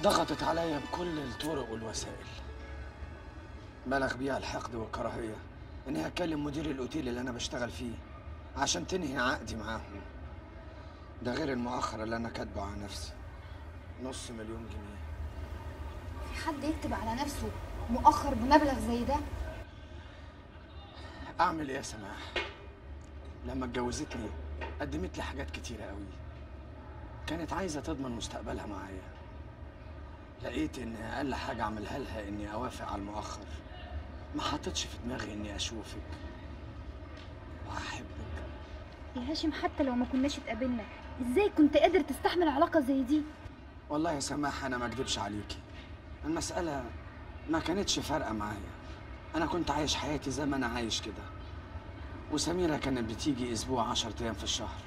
ضغطت عليا بكل الطرق والوسائل بلغ بيها الحقد والكراهية إني هكلم مدير الأوتيل اللي أنا بشتغل فيه عشان تنهي عقدي معاهم ده غير المؤخر اللي أنا كاتبه على نفسي نص مليون جنيه في حد يكتب على نفسه مؤخر بمبلغ زي ده أعمل إيه يا سماح؟ لما اتجوزتني قدمت لي حاجات كتيرة قوي كانت عايزة تضمن مستقبلها معايا لقيت إن أقل حاجة أعملها لها إني أوافق على المؤخر ما حطيتش في دماغي إني أشوفك وأحبك يا هاشم حتى لو ما كناش اتقابلنا ازاي كنت قادر تستحمل علاقة زي دي والله يا سماح أنا ما أكدبش عليكي المسألة ما كانتش فارقة معايا أنا كنت عايش حياتي زي ما أنا عايش كده وسميرة كانت بتيجي أسبوع عشر أيام في الشهر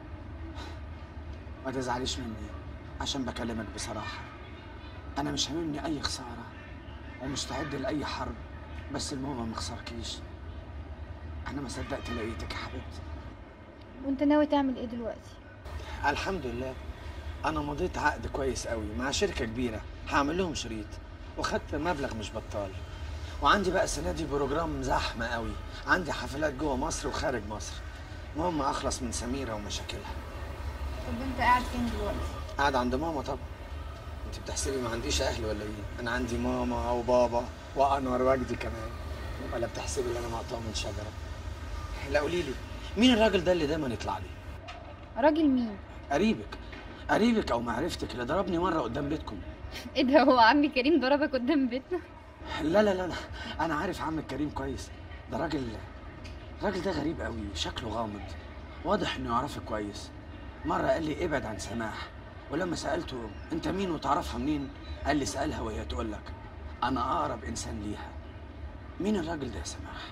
ما تزعليش مني عشان بكلمك بصراحة أنا مش هاممني أي خسارة ومستعد لأي حرب بس المهم ما اخسركيش أنا ما صدقت لقيتك يا حبيبتي وانت ناوي تعمل ايه دلوقتي الحمد لله انا مضيت عقد كويس قوي مع شركه كبيره هعمل لهم شريط وخدت مبلغ مش بطال وعندي بقى السنه دي بروجرام زحمه قوي عندي حفلات جوه مصر وخارج مصر المهم اخلص من سميره ومشاكلها طب انت قاعد فين دلوقتي قاعد عند ماما طبعا انت بتحسبي ما عنديش اهل ولا ايه انا عندي ماما وبابا وانور وجدي كمان ولا بتحسبي ان انا مقطوع من شجره لا قولي لي مين الراجل ده اللي دايما يطلع لي راجل مين قريبك قريبك او معرفتك اللي ضربني مره قدام بيتكم ايه ده هو عمي كريم ضربك قدام بيتنا لا لا لا لا انا عارف عمك كريم كويس ده راجل الراجل ده غريب قوي شكله غامض واضح انه يعرفك كويس مره قال لي ابعد عن سماح ولما سالته انت مين وتعرفها منين قال لي اسالها وهي تقول لك انا اقرب انسان ليها مين الراجل ده يا سماح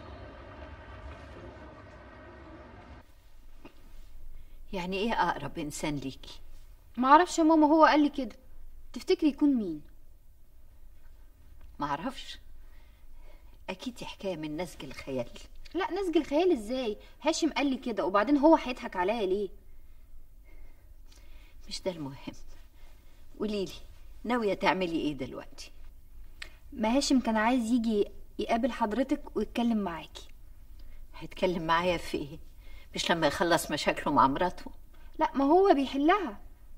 يعني ايه اقرب انسان ليكي معرفش يا ماما هو قال لي كده تفتكري يكون مين معرفش اكيد دي حكايه من نسج الخيال لا نسج الخيال ازاي هاشم قال لي كده وبعدين هو هيضحك عليا ليه مش ده المهم قوليلي ناويه تعملي ايه دلوقتي ما هاشم كان عايز يجي يقابل حضرتك ويتكلم معاكي هيتكلم معايا في ايه مش لما يخلص مشاكله مع مراته لا ما هو بيحلها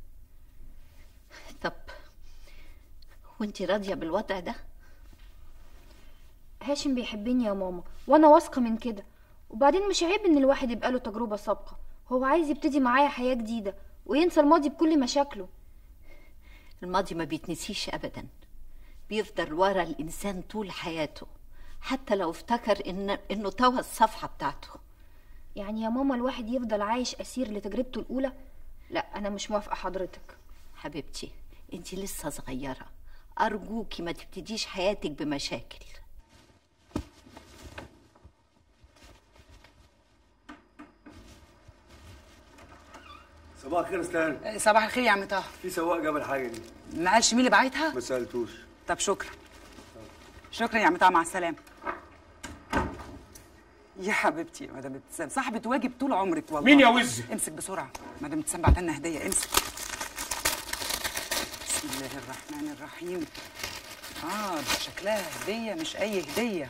طب وانتي راضيه بالوضع ده هاشم بيحبني يا ماما وانا واثقه من كده وبعدين مش عيب ان الواحد يبقى له تجربه سابقه هو عايز يبتدي معايا حياه جديده وينسى الماضي بكل مشاكله الماضي ما بيتنسيش ابدا بيفضل ورا الانسان طول حياته حتى لو افتكر ان انه توه الصفحه بتاعته يعني يا ماما الواحد يفضل عايش اسير لتجربته الاولى لا انا مش موافقه حضرتك حبيبتي انت لسه صغيره ارجوكي ما تبتديش حياتك بمشاكل صباح الخير استاذ صباح الخير يا عم طه في سواق جاب الحاجه دي ما قالش مين اللي بعتها ما سالتوش طب شكرا شكرا يا عم طه مع السلامه يا حبيبتي يا مدام ابتسام صاحبة واجب طول عمرك والله مين يا وز؟ امسك بسرعة مدام ابتسام بعت لنا هدية امسك بسم الله الرحمن الرحيم اه ده شكلها هدية مش أي هدية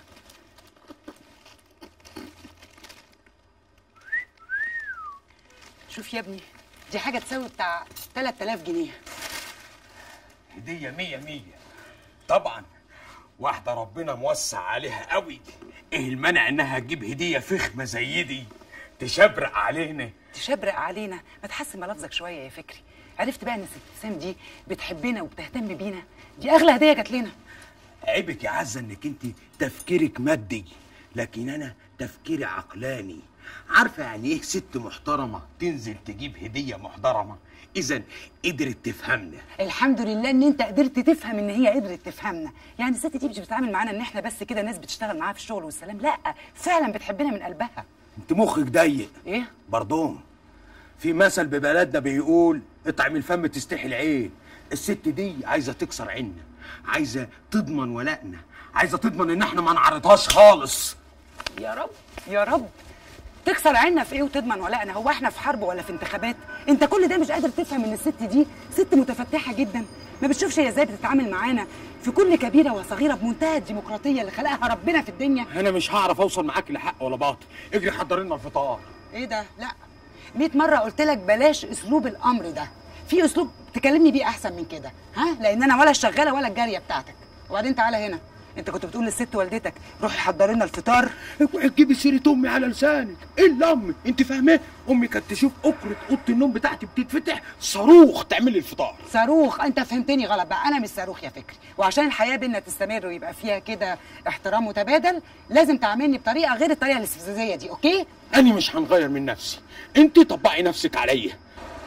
شوف يا ابني دي حاجة تساوي بتاع 3000 جنيه هدية مية مية طبعا واحدة ربنا موسع عليها قوي ايه المانع انها تجيب هدية فخمة زي دي تشبرق علينا تشبرق علينا ما تحسن ملفظك شويه يا فكري عرفت بقى ان ست ابتسام دي بتحبنا وبتهتم بينا دي اغلى هديه جات لنا عيبك يا عزة انك انت تفكيرك مادي لكن انا تفكيري عقلاني عارفة يعني ايه ست محترمة تنزل تجيب هدية محترمة اذا قدرت تفهمنا الحمد لله ان انت قدرت تفهم ان هي قدرت تفهمنا يعني الست دي مش بتتعامل معانا ان احنا بس كده ناس بتشتغل معاها في الشغل والسلام لا فعلا بتحبنا من قلبها انت مخك ضيق ايه برضون في مثل ببلدنا بيقول اطعم الفم تستحي العين الست دي عايزه تكسر عنا عايزه تضمن ولائنا عايزه تضمن ان احنا ما نعرضهاش خالص يا رب يا رب تكسر عيننا في ايه وتضمن ولائنا هو احنا في حرب ولا في انتخابات انت كل ده مش قادر تفهم ان الست دي ست متفتحه جدا ما بتشوفش هي ازاي بتتعامل معانا في كل كبيره وصغيره بمنتهى الديمقراطيه اللي خلقها ربنا في الدنيا انا مش هعرف اوصل معاك لحق ولا باطل اجري حضر لنا الفطار ايه ده لا 100 مره قلت لك بلاش اسلوب الامر ده في اسلوب تكلمني بيه احسن من كده ها لان انا ولا الشغاله ولا الجاريه بتاعتك وبعدين تعالى هنا انت كنت بتقول للست والدتك روحي حضري لنا الفطار اوعي تجيبي سيره امي على لسانك الا امي انت فاهمه امي كانت تشوف اكره اوضه النوم بتاعتي بتتفتح صاروخ تعمل لي الفطار صاروخ انت فهمتني غلط بقى انا مش صاروخ يا فكري وعشان الحياه بينا تستمر ويبقى فيها كده احترام متبادل لازم تعاملني بطريقه غير الطريقه الاستفزازيه دي اوكي انا مش هنغير من نفسي انت طبقي نفسك عليا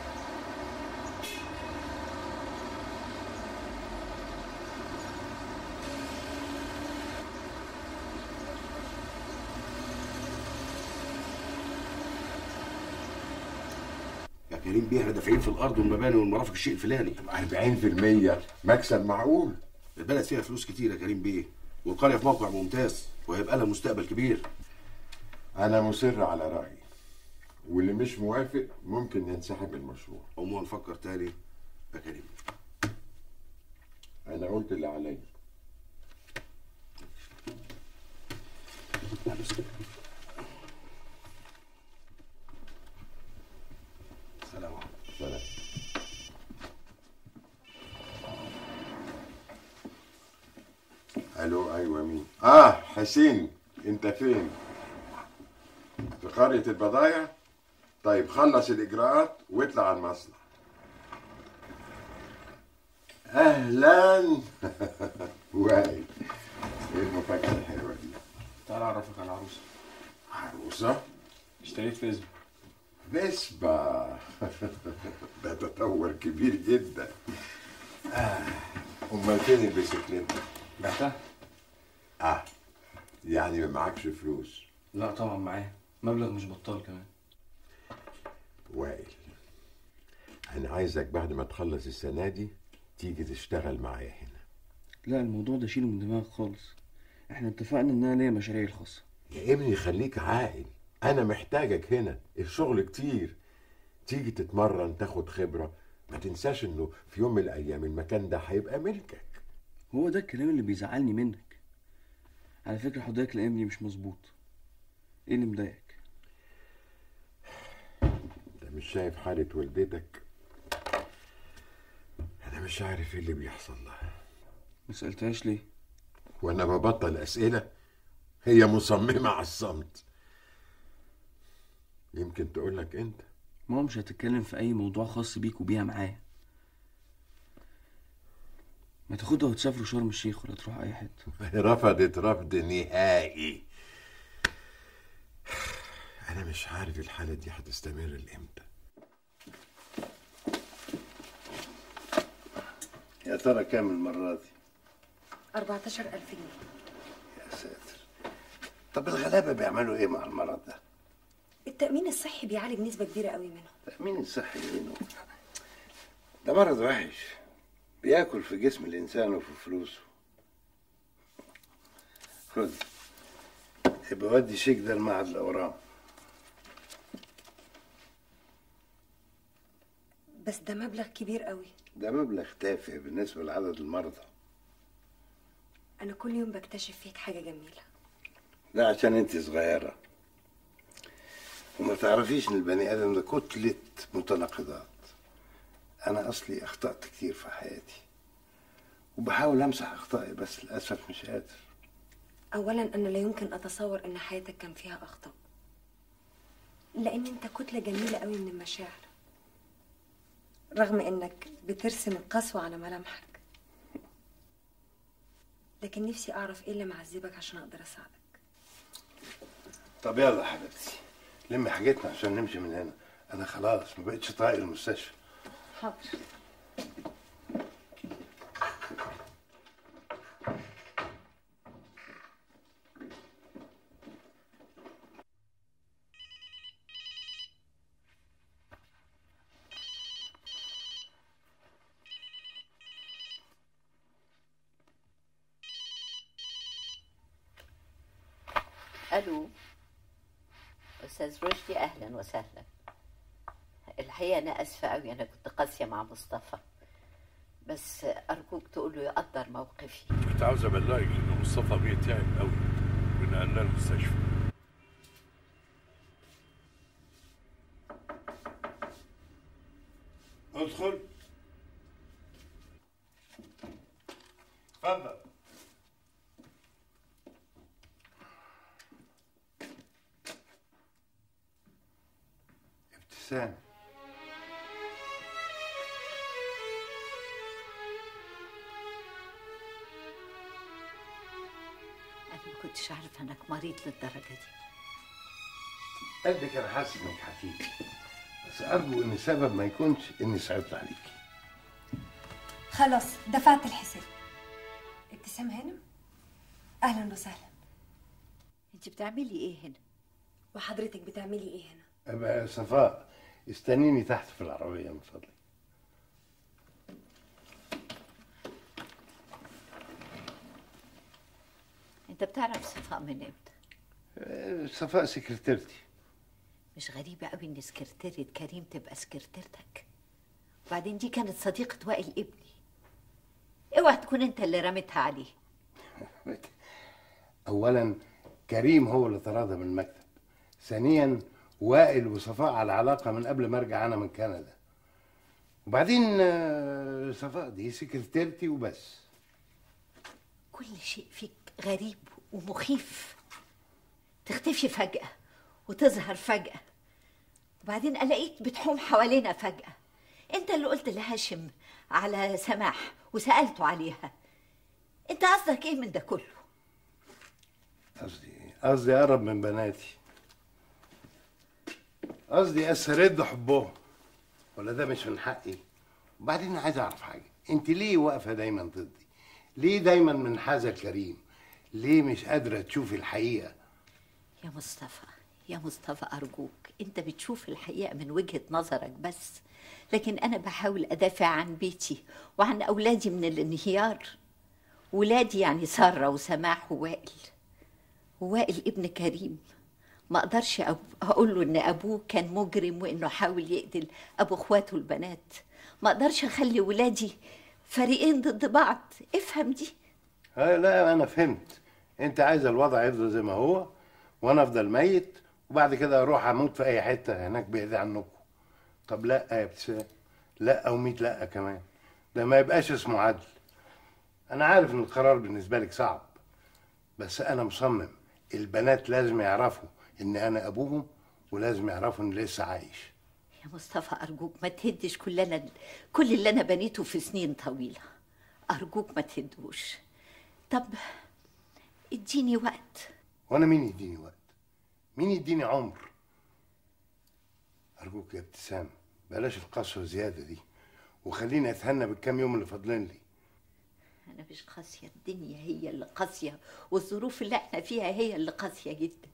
يا كريم بيه احنا دافعين في الارض والمباني والمرافق الشيء الفلاني 40% مكسب معقول البلد فيها فلوس كتير يا كريم بيه والقريه في موقع ممتاز وهيبقى لها مستقبل كبير انا مصر على رايي واللي مش موافق ممكن ينسحب المشروع عموما نفكر تاني يا كريم انا قلت اللي عليا سلام عليكم سلام الو ايوه مين اه حسين انت فين في قريه البضايع طيب خلص الاجراءات واطلع على المصنع اهلا وائل ايه المفاجاه الحلوه دي تعال اعرفك على العروسه عروسه اشتريت فيسبا فيسبا ده تطور كبير جدا آه. امال فين البيسكليت بعتها اه يعني ما معكش فلوس لا طبعا معايا مبلغ مش بطال كمان وائل انا عايزك بعد ما تخلص السنه دي تيجي تشتغل معايا هنا لا الموضوع ده شيله من دماغك خالص احنا اتفقنا ان انا ليا مشاريعي الخاصه يا ابني خليك عاقل انا محتاجك هنا الشغل كتير تيجي تتمرن تاخد خبره ما تنساش انه في يوم من الايام المكان ده هيبقى ملكك هو ده الكلام اللي بيزعلني منك على فكره حضرتك الايام دي مش مظبوط ايه اللي مضايقك انت مش شايف حاله والدتك انا مش عارف ايه اللي بيحصل لها ما سالتهاش ليه وانا ببطل اسئله هي مصممه على الصمت يمكن تقول لك انت ماما مش هتتكلم في اي موضوع خاص بيك وبيها معايا ما تاخدها وتسافروا شرم الشيخ ولا تروح اي حته رفضت رفض نهائي انا مش عارف الحاله دي هتستمر لامتى يا ترى كام المرة دي 14000 جنيه يا ساتر طب الغلابة بيعملوا ايه مع المرض ده التأمين الصحي بيعالج نسبة كبيرة قوي منه التأمين الصحي منه ده مرض وحش بياكل في جسم الإنسان وفي فلوسه خد يبقى ودي شيك ده لمعهد الأورام بس ده مبلغ كبير قوي ده مبلغ تافه بالنسبة لعدد المرضى أنا كل يوم بكتشف فيك حاجة جميلة ده عشان انت صغيرة وما تعرفيش ان البني ادم ده كتلة متناقضات انا اصلي اخطأت كتير في حياتي وبحاول امسح اخطائي بس للاسف مش قادر أولا أنا لا يمكن أتصور إن حياتك كان فيها أخطاء لأن أنت كتلة جميلة قوي من المشاعر رغم إنك بترسم القسوة على ملامحك لكن نفسي أعرف إيه اللي معذبك عشان أقدر أساعدك طب يلا يا حبيبتي لمي حاجتنا عشان نمشي من هنا انا خلاص ما بقتش طايق المستشفى حاضر الو استاذ رشدي اهلا وسهلا الحقيقه انا اسفه قوي انا كنت قاسيه مع مصطفى بس ارجوك تقول له يقدر موقفي كنت عاوز ابلغك ان مصطفى بيه تعب قوي ونقلنا المستشفى ادخل اتفضل ابتسام انا ما كنتش عارفه انك مريض للدرجه دي قلبك انا حاسس انك حكيت بس ارجو ان السبب ما يكونش اني صعبت عليكي خلاص دفعت الحساب ابتسام هانم اهلا وسهلا انت بتعملي ايه هنا وحضرتك بتعملي ايه هنا ابقى صفاء استنيني تحت في العربيه من فضلك انت بتعرف صفاء من امتى أه، صفاء سكرتيرتي مش غريبه قوي ان سكرتيرة كريم تبقى سكرتيرتك وبعدين دي كانت صديقه وائل ابني اوعى تكون انت اللي رميتها عليه اولا كريم هو اللي طردها من المكتب ثانيا وائل وصفاء على علاقه من قبل ما ارجع انا من كندا وبعدين آه، صفاء دي سكرتيرتي وبس كل شيء فيك غريب ومخيف تختفي فجأة وتظهر فجأة وبعدين ألاقيك بتحوم حوالينا فجأة أنت اللي قلت لهاشم على سماح وسألته عليها أنت قصدك إيه من ده كله؟ قصدي قصدي اقرب من بناتي قصدي استرد حبهم ولا ده مش من حقي وبعدين عايز اعرف حاجه انت ليه واقفه دايما ضدي ليه دايما منحازه لكريم ليه مش قادره تشوفي الحقيقه يا مصطفى يا مصطفى أرجوك أنت بتشوف الحقيقة من وجهة نظرك بس لكن أنا بحاول أدافع عن بيتي وعن أولادي من الانهيار ولادي يعني سارة وسماح ووائل ووائل ابن كريم ما اقدرش أب- اقول له ان ابوه كان مجرم وانه حاول يقتل ابو اخواته البنات ما اقدرش اخلي ولادي فريقين ضد بعض افهم دي ها لا انا فهمت انت عايزه الوضع يفضل زي ما هو وانا افضل ميت وبعد كده اروح اموت في اي حته هناك بعيد عنكم طب لا يا ابتسام لا او ميت لا كمان ده ما يبقاش اسمه عدل انا عارف ان القرار بالنسبه لك صعب بس انا مصمم البنات لازم يعرفوا ان انا ابوهم ولازم يعرفوا ان لسه عايش يا مصطفى ارجوك ما تهدش كل انا كل اللي انا بنيته في سنين طويله ارجوك ما تهدوش طب اديني وقت وانا مين يديني وقت مين يديني عمر ارجوك يا ابتسام بلاش القسوه زياده دي وخليني اتهنى بالكام يوم اللي فاضلين لي انا مش قاسيه الدنيا هي اللي قاسيه والظروف اللي احنا فيها هي اللي قاسيه جدا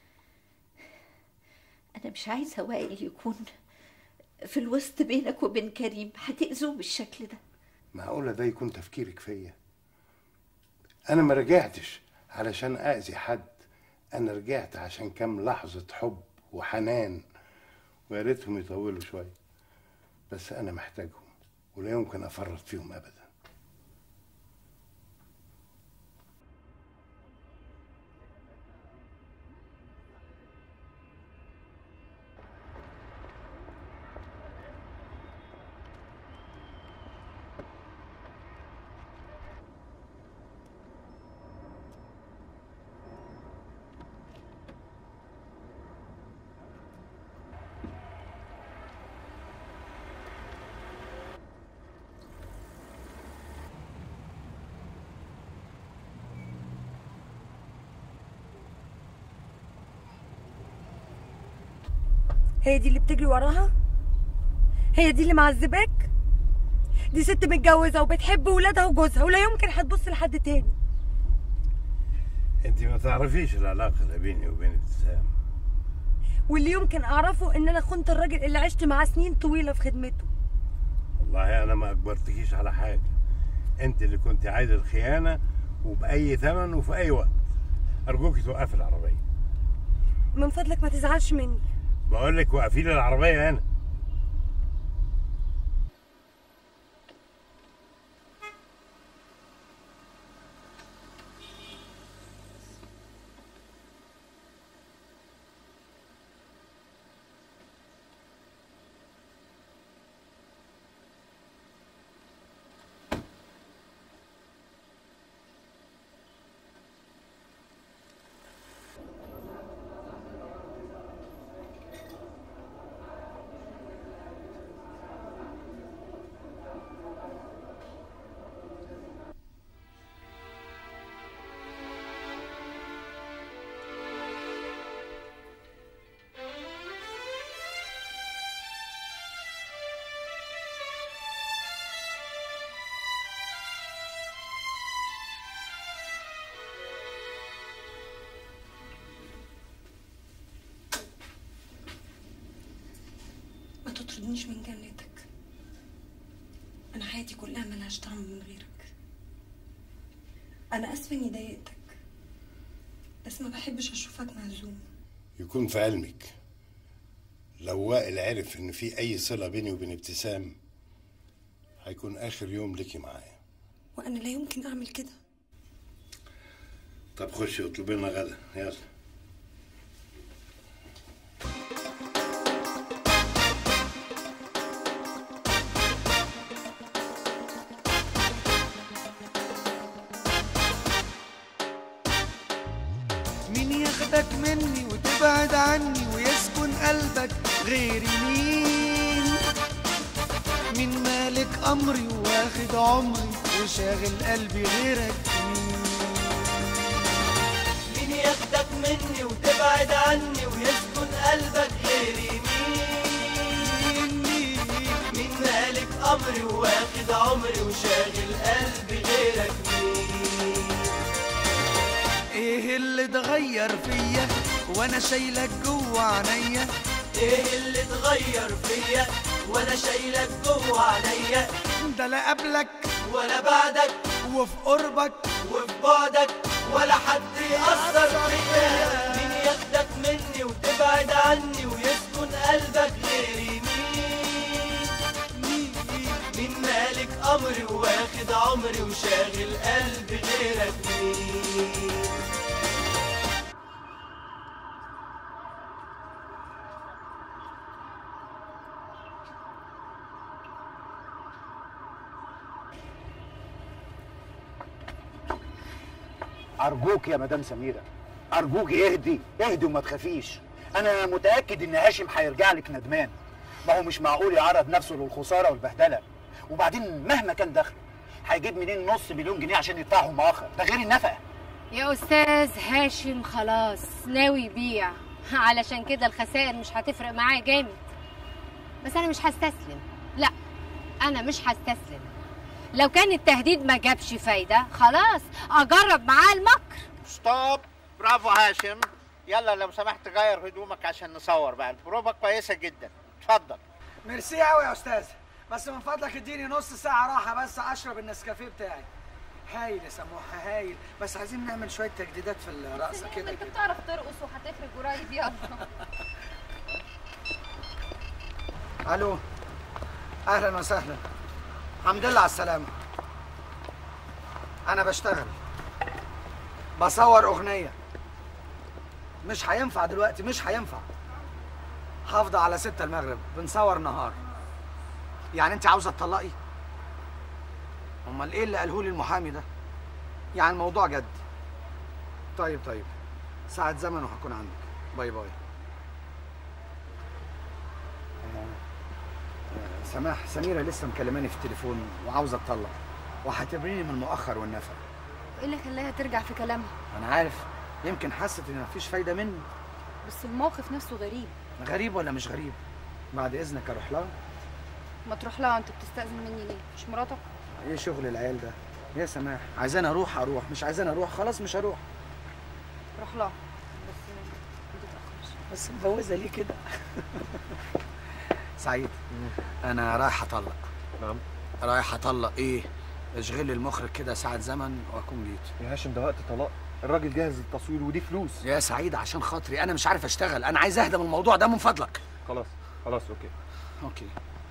انا مش عايزه وائل يكون في الوسط بينك وبين كريم هتأذوه بالشكل ده معقوله ده يكون تفكيرك فيا انا ما رجعتش علشان اذي حد انا رجعت عشان كام لحظه حب وحنان ويا ريتهم يطولوا شويه بس انا محتاجهم ولا يمكن افرط فيهم ابدا هي دي اللي بتجري وراها هي دي اللي معذباك دي ست متجوزه وبتحب ولادها وجوزها ولا يمكن هتبص لحد تاني انت ما تعرفيش العلاقه اللي بيني وبين ابتسام واللي يمكن اعرفه ان انا خنت الراجل اللي عشت معاه سنين طويله في خدمته والله انا ما اجبرتكيش على حاجه انت اللي كنت عايزه الخيانه وباي ثمن وفي اي وقت ارجوكي توقفي العربيه من فضلك ما تزعلش مني بقول لك وقفي لي العربيه هنا تطردنيش من جنتك انا حياتي كلها ملهاش طعم من غيرك انا اسفه اني ضايقتك بس ما بحبش اشوفك مهزوم يكون في علمك لو وائل عرف ان في اي صله بيني وبين ابتسام هيكون اخر يوم ليكي معايا وانا لا يمكن اعمل كده طب خشي اطلبي لنا غدا يلا مين ياخدك مني وتبعد عني ويسكن قلبك غيري مين مين مالك امري واخد عمري وشاغل قلبي غيرك مين ياخدك مني وتبعد عني ويسكن قلبك غيري مين مين مالك امري واخد عمري وشاغل قلبي غيرك مين ايه اللي اتغير فيا وانا شايلك جوه عينيا ايه اللي اتغير فيا وانا شايلك جوه عينيا ده لا قبلك ولا بعدك وفي قربك وفي بعدك ولا حد يأثر فيا مين ياخدك مني وتبعد عني ويسكن قلبك غيري مين مين مين مالك أمري واخد عمري وشاغل قلبي غيرك مين أرجوك يا مدام سميرة أرجوك اهدي اهدي وما تخافيش أنا متأكد إن هاشم هيرجع لك ندمان ما هو مش معقول يعرض نفسه للخسارة والبهدلة وبعدين مهما كان دخله هيجيب منين نص مليون جنيه عشان يدفعهم مؤخر ده غير النفقة يا استاذ هاشم خلاص ناوي يبيع علشان كده الخسائر مش هتفرق معاه جامد بس انا مش هستسلم لا انا مش هستسلم لو كان التهديد ما جابش فايده خلاص اجرب معاه المكر ستوب برافو هاشم يلا لو سمحت غير هدومك عشان نصور بقى البروفا كويسه جدا اتفضل ميرسي قوي يا استاذ بس من فضلك اديني نص ساعه راحه بس اشرب النسكافيه بتاعي هايل يا سموحه هايل بس عايزين نعمل شويه تجديدات في الرقصه كده انت كده بتعرف ترقص وهتخرج قريب يلا الو اهلا وسهلا الحمد لله على السلامه انا بشتغل بصور اغنيه مش هينفع دلوقتي مش هينفع هفضل على ستة المغرب بنصور نهار يعني انت عاوزه تطلقي امال ايه اللي قاله لي المحامي ده يعني الموضوع جد طيب طيب ساعة زمن وهكون عندك باي باي آه، آه، سماح سميرة لسه مكلماني في التليفون وعاوزة اتطلق وهتبريني من المؤخر والنفق ايه اللي خلاها ترجع في كلامها انا عارف يمكن حست ان مفيش فايدة مني بس الموقف نفسه غريب غريب ولا مش غريب بعد اذنك اروح لها ما تروح لها انت بتستأذن مني ليه مش مراتك ايه شغل العيال ده يا سماح عايزاني اروح اروح مش عايزاني اروح خلاص مش هروح روح لها بس ما تتأخرش بس مبوزة ليه كده سعيد انا رايح اطلق نعم رايح اطلق ايه اشغل لي المخرج كده ساعة زمن واكون جيت يا هاشم ده وقت طلاق الراجل جاهز للتصوير ودي فلوس يا سعيد عشان خاطري انا مش عارف اشتغل انا عايز اهدى من الموضوع ده من فضلك خلاص خلاص اوكي اوكي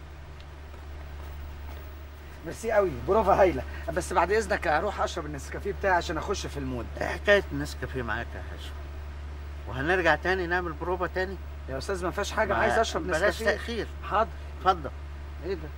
ميرسي قوي بروفا هايله بس بعد اذنك هروح اشرب النسكافيه بتاعي عشان اخش في المود ايه حكايه النسكافيه معاك يا هاشم وهنرجع تاني نعمل بروفا تاني يا استاذ ما فيهاش حاجه ما- عايز اشرب بلاش نسكافيه تاخير حاضر اتفضل ايه ده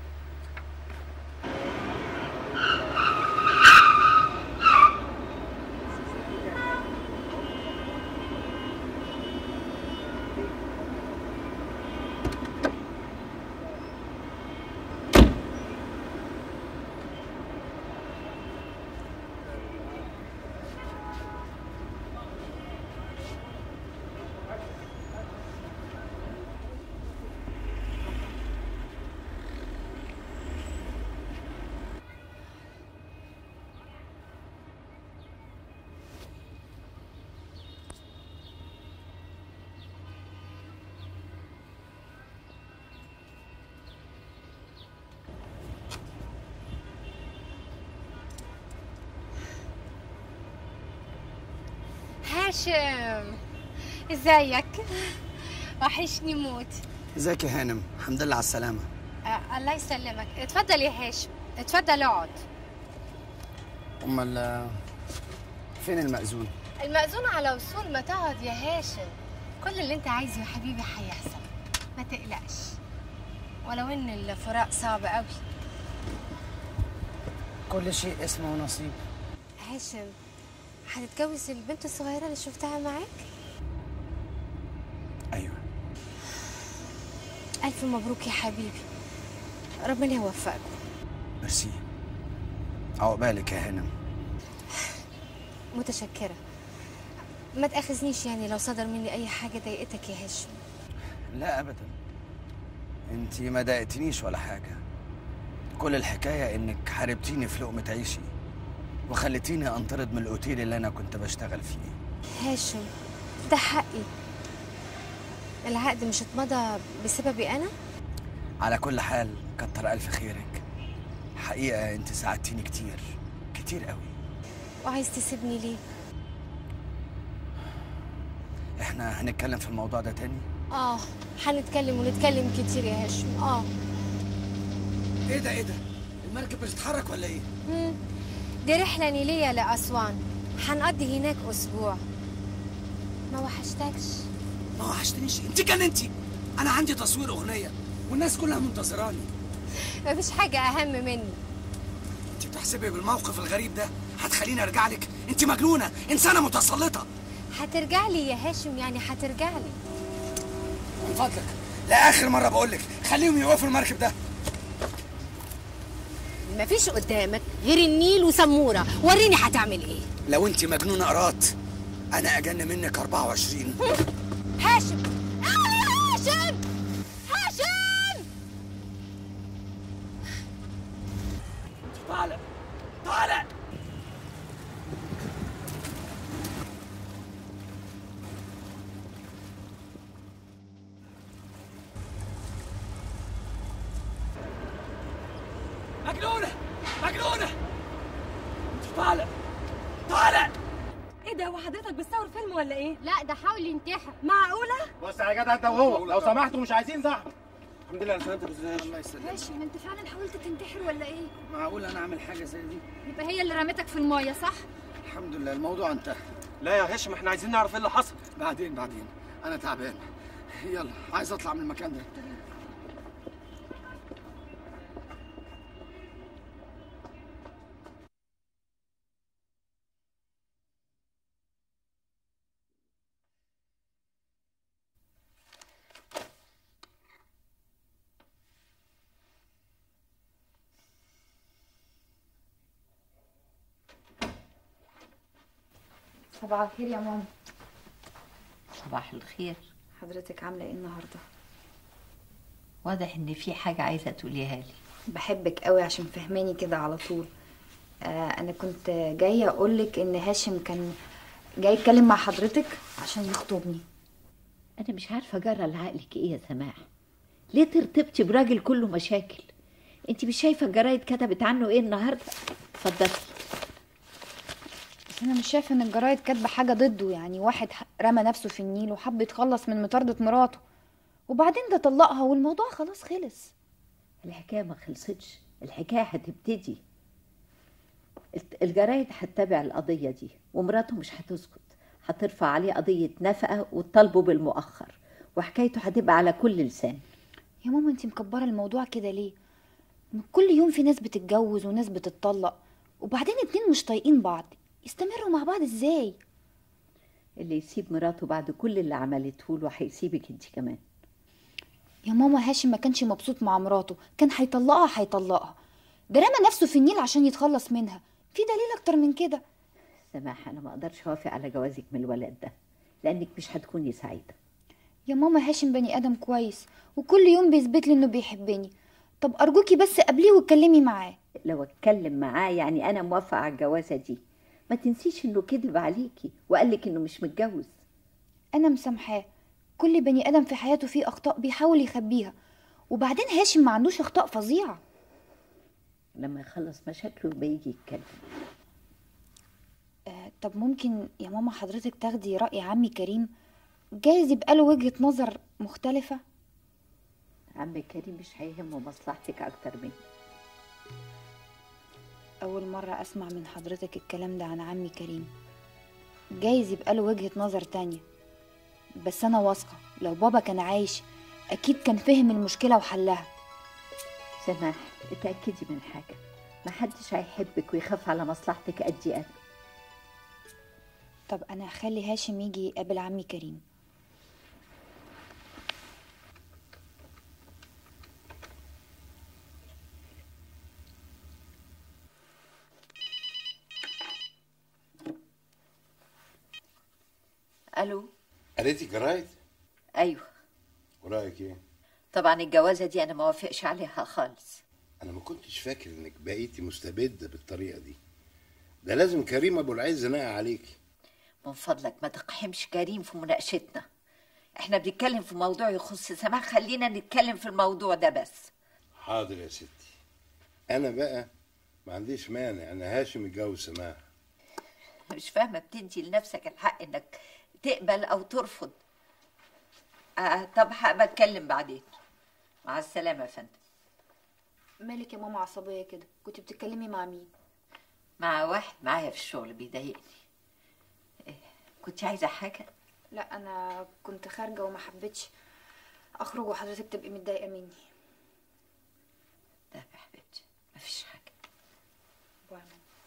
هاشم ازيك وحشني موت ازيك يا هانم الحمد لله على السلامه آه الله يسلمك اتفضل يا هاشم اتفضل اقعد امال آه، فين المأذون المأذون على وصول ما تقعد يا هاشم كل اللي انت عايزه يا حبيبي هيحصل ما تقلقش ولو ان الفراق صعب قوي كل شيء اسمه ونصيب هاشم هتتجوز البنت الصغيرة اللي شفتها معاك؟ ايوه ألف مبروك يا حبيبي ربنا يوفقكم ميرسي عقبالك يا هانم متشكرة ما تأخذنيش يعني لو صدر مني أي حاجة ضايقتك يا هاشم لا ابدا انت ما ضايقتنيش ولا حاجه كل الحكايه انك حاربتيني في لقمه عيشي وخليتيني انطرد من الاوتيل اللي انا كنت بشتغل فيه هاشم ده حقي العقد مش اتمضى بسببي أنا؟ على كل حال كتر الف خيرك حقيقه انت ساعدتيني كتير كتير قوي وعايز تسيبني ليه؟ احنا هنتكلم في الموضوع ده تاني آه هنتكلم ونتكلم كتير يا هاشم آه ايه ده ايه ده المركب بتتحرك ولا ايه مم. دي رحلة نيلية لأسوان هنقضي هناك أسبوع ما وحشتكش ما وحشتنيش انت جننتي انا عندي تصوير اغنيه والناس كلها منتظراني مفيش حاجة أهم مني انت بتحسبي بالموقف الغريب ده هتخليني ارجع لك انت مجنونه انسانه متسلطه هترجع لي يا هاشم يعني هترجع لي من فضلك لاخر مره بقول لك خليهم يوقفوا المركب ده مفيش قدامك غير النيل وسمورة وريني هتعمل ايه لو انت مجنونه قرات انا اجن منك 24 هاشم آه هاشم هاشم تعالى تعالى مجنونه مجنونه تعالى تعالى ايه ده هو حضرتك بتصور فيلم ولا ايه؟ لا ده حاول ينتحر معقولة؟ بص يا جدع انت وهو لو سمحتوا مش عايزين زحمه الحمد لله على سلامتك يا استاذ الله يسلمك هاشم انت فعلا حاولت تنتحر ولا ايه؟ معقول انا اعمل حاجه زي دي يبقى هي اللي رمتك في المايه صح؟ الحمد لله الموضوع انتهى لا يا هاشم احنا عايزين نعرف ايه اللي حصل بعدين بعدين انا تعبان يلا عايز اطلع من المكان ده صباح الخير يا ماما صباح الخير حضرتك عامله ايه النهارده واضح ان في حاجة عايزة تقوليها لي بحبك قوي عشان فهماني كده على طول آه انا كنت جايه اقولك ان هاشم كان جاي يتكلم مع حضرتك عشان يخطبني انا مش عارفة جرى لعقلك ايه يا سماح ليه ترتبطي براجل كله مشاكل انت مش شايفة الجرايد كتبت عنه ايه النهاردة اتفضلي بس انا مش شايفه ان الجرايد كاتبه حاجه ضده يعني واحد ح- رمى نفسه في النيل وحب يتخلص من مطاردة مراته وبعدين ده طلقها والموضوع خلاص خلص الحكاية ما خلصتش الحكاية هتبتدي الت- الجرايد هتتابع القضية دي ومراته مش هتسكت هترفع عليه قضية نفقة وتطالبه بالمؤخر وحكايته هتبقى على كل لسان يا ماما انتي مكبره الموضوع كده ليه ما كل يوم في ناس بتتجوز وناس بتتطلق وبعدين اتنين مش طايقين بعض يستمروا مع بعض ازاي اللي يسيب مراته بعد كل اللي عملته له هيسيبك انت كمان يا ماما هاشم ما كانش مبسوط مع مراته كان هيطلقها هيطلقها ده رمى نفسه في النيل عشان يتخلص منها في دليل اكتر من كده سماح انا ما اقدرش اوافق على جوازك من الولد ده لانك مش هتكوني سعيده يا ماما هاشم بني ادم كويس وكل يوم بيثبت لي انه بيحبني طب ارجوكي بس قابليه واتكلمي معاه لو اتكلم معاه يعني انا موافقه على الجوازه دي ما تنسيش انه كذب عليكي وقال لك انه مش متجوز انا مسامحاه كل بني ادم في حياته فيه اخطاء بيحاول يخبيها وبعدين هاشم ما عندوش اخطاء فظيعه لما يخلص مشاكله يبقى يجي يتكلم آه طب ممكن يا ماما حضرتك تاخدي رأي عمي كريم جايز يبقى له وجهة نظر مختلفة عم كريم مش هيهمه مصلحتك اكتر مني أول مرة أسمع من حضرتك الكلام ده عن عمي كريم جايز يبقى له وجهة نظر تانية بس أنا واثقة لو بابا كان عايش أكيد كان فهم المشكلة وحلها سماح اتأكدي من حاجة محدش هيحبك ويخاف على مصلحتك قدي أنا طب أنا هخلي هاشم يجي يقابل عمي كريم ألو قريتي جرايد أيوه ورايك ايه طبعا الجوازة دي أنا ما وافقش عليها خالص انا ما كنتش فاكر انك بقيتي مستبده بالطريقه دي ده لازم كريم ابو العز ناقع عليكي من فضلك ما تقحمش كريم في مناقشتنا احنا بنتكلم في موضوع يخص سماح خلينا نتكلم في الموضوع ده بس حاضر يا ستي انا بقى ما عنديش مانع ان هاشم يتجوز سماح مش فاهمة بتدي لنفسك الحق انك تقبل او ترفض آه طب هبقى اتكلم بعدين مع السلامة يا فندم مالك يا ماما عصبية كده كنت بتتكلمي مع مين مع واحد معايا في الشغل بيضايقني إيه، كنت عايزة حاجة لا أنا كنت خارجة وما حبيتش أخرج وحضرتك تبقي متضايقة مني لا يا حبيبتي مفيش حاجة باي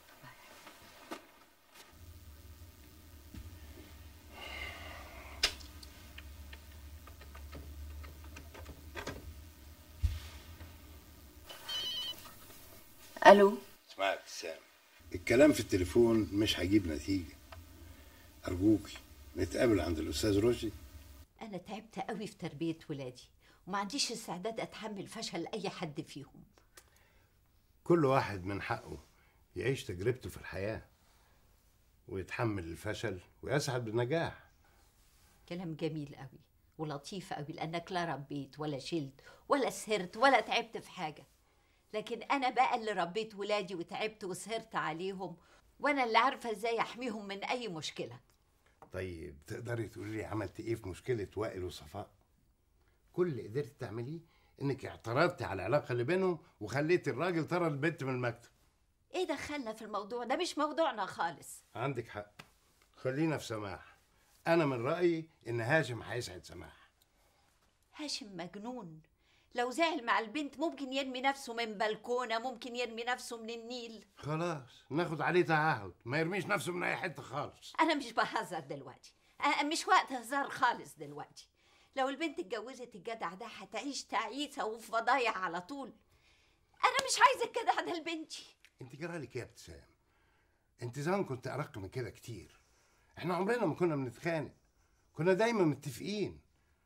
الو اسمعي يا ابتسام الكلام في التليفون مش هيجيب نتيجه ارجوكي نتقابل عند الاستاذ رشدي انا تعبت قوي في تربية ولادي وما عنديش استعداد اتحمل فشل اي حد فيهم كل واحد من حقه يعيش تجربته في الحياه ويتحمل الفشل ويسعد بالنجاح كلام جميل قوي ولطيف قوي لانك لا ربيت ولا شلت ولا سهرت ولا تعبت في حاجه لكن انا بقى اللي ربيت ولادي وتعبت وسهرت عليهم وانا اللي عارفه ازاي احميهم من اي مشكله طيب تقدري تقولي لي عملت ايه في مشكله وائل وصفاء كل اللي قدرت تعمليه انك اعترضتي على العلاقه اللي بينهم وخليتي الراجل طرد البنت من المكتب ايه دخلنا في الموضوع ده مش موضوعنا خالص عندك حق خلينا في سماح انا من رايي ان هاشم هيسعد سماح هاشم مجنون لو زعل مع البنت ممكن يرمي نفسه من بلكونه ممكن يرمي نفسه من النيل خلاص ناخد عليه تعهد ما يرميش نفسه من اي حته خالص انا مش بهزر دلوقتي أنا مش وقت هزار خالص دلوقتي لو البنت اتجوزت الجدع ده هتعيش تعيسه وفي فضايح على طول انا مش عايزه الجدع ده لبنتي انت جرالك ايه يا ابتسام انت زمان كنت ارق من كده كتير احنا عمرنا ما كنا بنتخانق كنا دايما متفقين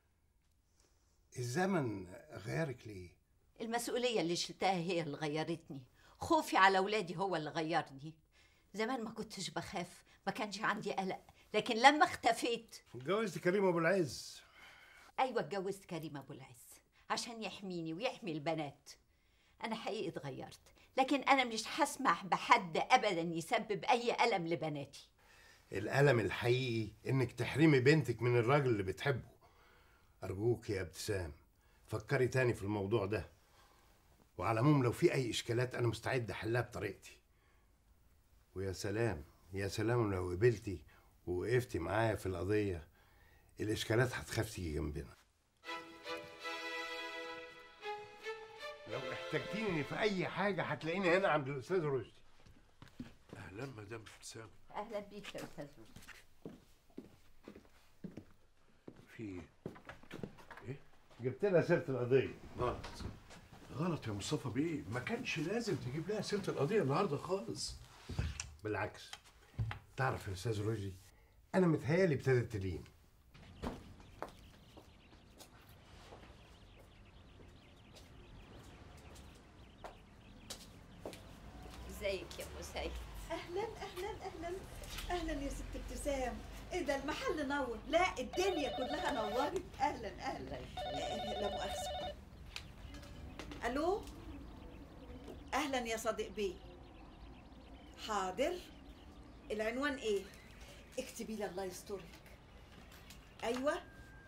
الزمن غيرك ليه المسؤوليه اللي شلتها هي اللي غيرتني خوفي على ولادي هو اللي غيرني زمان ما كنتش بخاف ما كانش عندي قلق لكن لما اختفيت اتجوزت كريم ابو العز ايوه اتجوزت كريم ابو العز عشان يحميني ويحمي البنات انا حقيقي اتغيرت لكن انا مش هسمح بحد ابدا يسبب اي الم لبناتي الألم الحقيقي إنك تحرمي بنتك من الراجل اللي بتحبه أرجوك يا ابتسام فكري تاني في الموضوع ده وعلى العموم لو في أي إشكالات أنا مستعد أحلها بطريقتي ويا سلام يا سلام لو قبلتي ووقفتي معايا في القضية الإشكالات هتخاف تيجي جنبنا لو احتجتيني في أي حاجة هتلاقيني هنا عند الأستاذ رشدي اهلا مدام ابتسام اهلا بيك يا استاذ في ايه جبت لها سيرة القضية غلط غلط يا مصطفى بيه ما كانش لازم تجيب لها سيره القضيه النهارده خالص بالعكس تعرف يا أستاذ رشدي أنا متهيألي ابتدت تلين ازيك يا ام سيد اهلا اهلا اهلا اهلا يا ست ابتسام ايه ده المحل نور لا الدنيا كلها نورت اهلا اهلا آه، لا مؤاخذه الو اهلا يا صديق بيه حاضر العنوان ايه اكتبي لي الله يسترك ايوه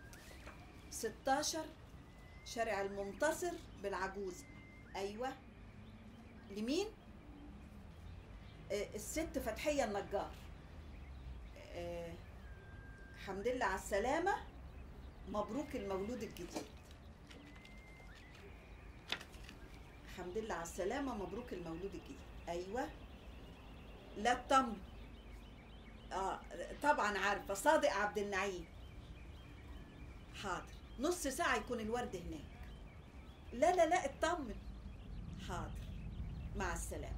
16 شارع المنتصر بالعجوز ايوه لمين آه، الست فتحيه النجار آه، حمد لله على السلامه مبروك المولود الجديد الحمد لله على السلامة مبروك المولود الجديد أيوة لا تطم آه طبعا عارفة صادق عبد النعيم حاضر نص ساعة يكون الورد هناك لا لا لا اطمن حاضر مع السلامة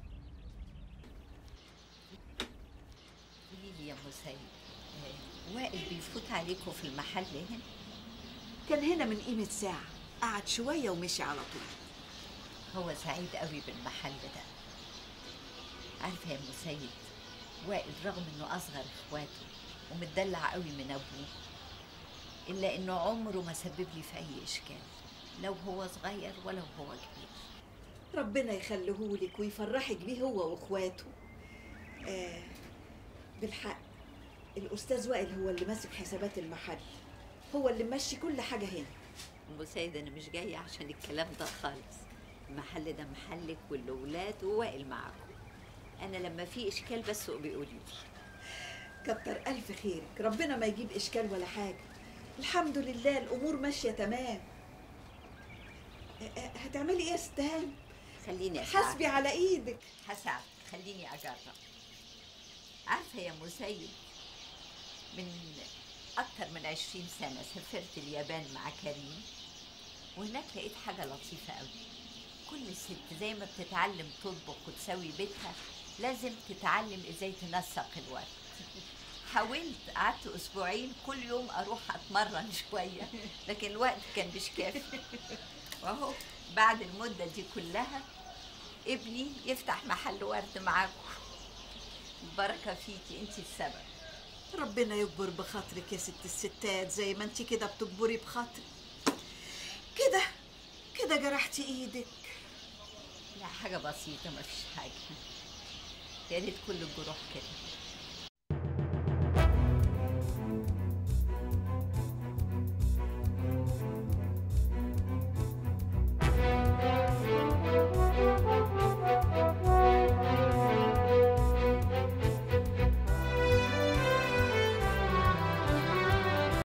قولي لي يا ام سيد آه، وائل بيفوت عليكم في المحل هنا كان هنا من قيمة ساعة قعد شوية ومشي على طول هو سعيد قوي بالمحل ده عارفه يا ام سيد وائل رغم انه اصغر اخواته ومتدلع قوي من ابوه الا انه عمره ما سبب لي في اي اشكال لو هو صغير ولا هو كبير ربنا يخليهولك ويفرحك بيه هو واخواته آه بالحق الاستاذ وائل هو اللي ماسك حسابات المحل هو اللي ماشي كل حاجه هنا ام سيد انا مش جايه عشان الكلام ده خالص المحل ده محلك والاولاد ووائل معاكم انا لما في اشكال بس بيقولي لي كتر الف خيرك ربنا ما يجيب اشكال ولا حاجه الحمد لله الامور ماشيه تمام آه، آه، هتعملي ايه يا ستان خليني أساعدك. حاسبي على ايدك هساعد خليني اجرب عارفه يا ام سيد من اكتر من عشرين سنه سافرت اليابان مع كريم وهناك لقيت حاجه لطيفه قوي كل ست زي ما بتتعلم تطبخ وتسوي بيتها لازم تتعلم ازاي تنسق الورد حاولت قعدت اسبوعين كل يوم اروح اتمرن شويه لكن الوقت كان مش كافي واهو بعد المده دي كلها ابني يفتح محل ورد معاكم البركه فيكي انت السبب ربنا يكبر بخاطرك يا ست الستات زي ما انت كده بتكبري بخاطري كده كده جرحتي ايدك لا حاجه بسيطه ما فيش حاجه يا ريت كل الجروح كده